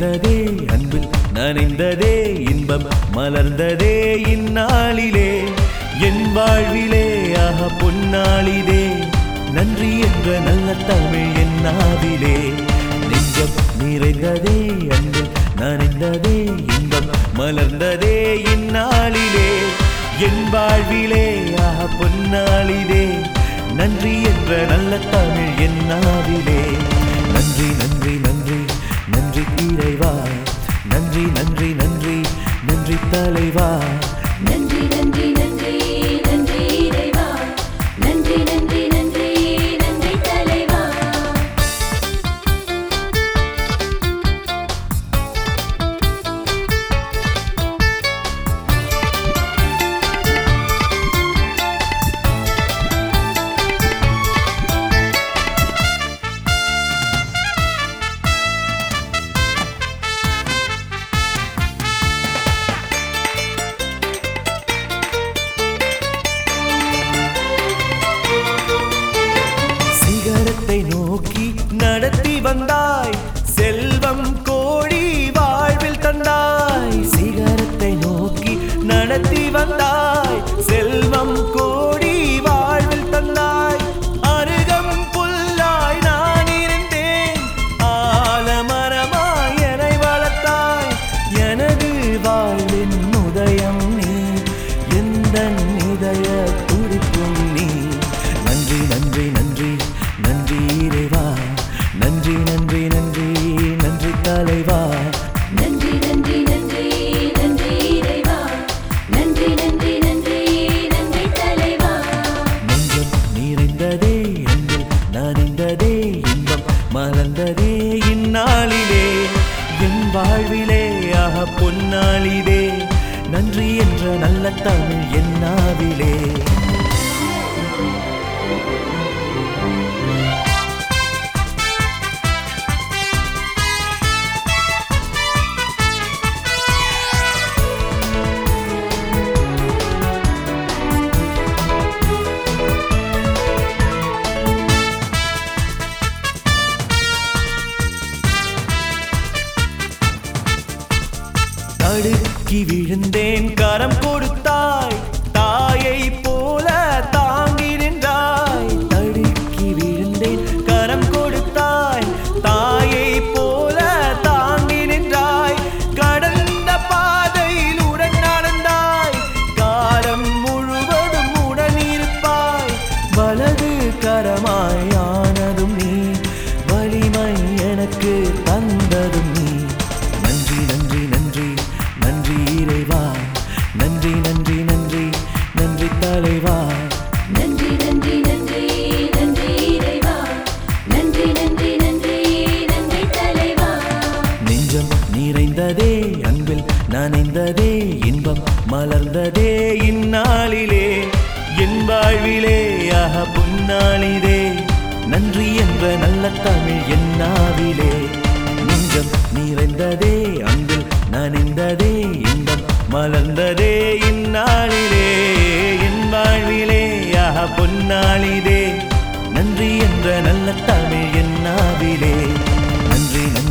நிறைந்ததே அன்பில் நனைந்ததே இன்பம் மலர்ந்ததே இந்நாளிலே என் வாழ்விலே ஆக பொன்னாளிதே நன்றி என்ற நல்ல தமிழ் என் நாவிலே நெஞ்சம் நிறைந்ததே அன்பில் நனைந்ததே இன்பம் மலர்ந்ததே இந்நாளிலே என் வாழ்விலே ஆக பொன்னாளிதே நன்றி என்ற நல்ல தமிழ் என் நாவிலே நன்றி நன்றி நன்றி நன்றி இறைவா நன்றி நன்றி நன்றி நன்றி தலைவா நன்றி நன்றி நன்றி நன்றி இறைவா நன்றி நன்றி நன்றி நன்றி தலைவா சிகரத்தை நோக்கி நடத்தி வந்தாய் செல்வம் கோடி வாழ்வில் தந்தாய் சிகரத்தை நோக்கி நடத்தி வந்தாய் செல்வம் கோடி வாழ்வில் தந்தாய் அருகம் புல்லாய் நான் இருந்தேன் ஆலமரமாய் என்னை வளர்த்தாய் எனது வாழ்வின் உதயம் நீ எந்த இதய துடிப்பும் நீ நன்றி நன்றி நன்றி நன்றி இறைவா நன்றி நன்றி நன்றி நன்றி தலைவா நன்றி நன்றி நன்றி நன்றி இறைவா நன்றி நன்றி நன்றி நன்றி தலைவா நெஞ்சம் நிறைந்ததே அன்பில் நனைந்ததே இன்பம் மலர்ந்ததே இந்நாளிலே என் வாழ்விலே ஆக பொன்னாளிதே நன்றி என்ற நல்ல தமிழ் என் நாவிலே தடுக்கி விழுந்தேன் கரம் கொடுத்தாய் தாயை போல தாங்கி நின்றாய் தடுக்கி விழுந்தேன் கரம் கொடுத்தாய் தாயை போல தாங்கி நின்றாய் கடந்த பாதையில் உடன் நடந்தாய் காலம் முழுவதும் உடன் இருப்பாய் வலது கரமாய் ஆனதும் நீ வலிமை எனக்கு தந்ததும் நீ நன்றி நன்றி நன்றி நன்றி இறைவா நன்றி நன்றி நன்றி நன்றி தலைவா நன்றி நன்றி நன்றி நன்றி இறைவா நன்றி நன்றி நன்றி நன்றி தலைவா நெஞ்சம் நிறைந்ததே அன்பில் நனைந்ததே இன்பம் மலர்ந்ததே இந்நாளிலே என் வாழ்விலே ஆக பொன்னாளிதே நன்றி என்ற நல்ல தமிழ் என் நாவிலே நெஞ்சம் நிறைந்ததே அன்பில் நனைந்ததே இன்பம் மலர்ந்ததே இந்நாளிலே என் வாழ்விலே ஆக பொன்னாளிதே நன்றி என்ற நல்ல தமிழ் என் நாவிலே நன்றி நன்றி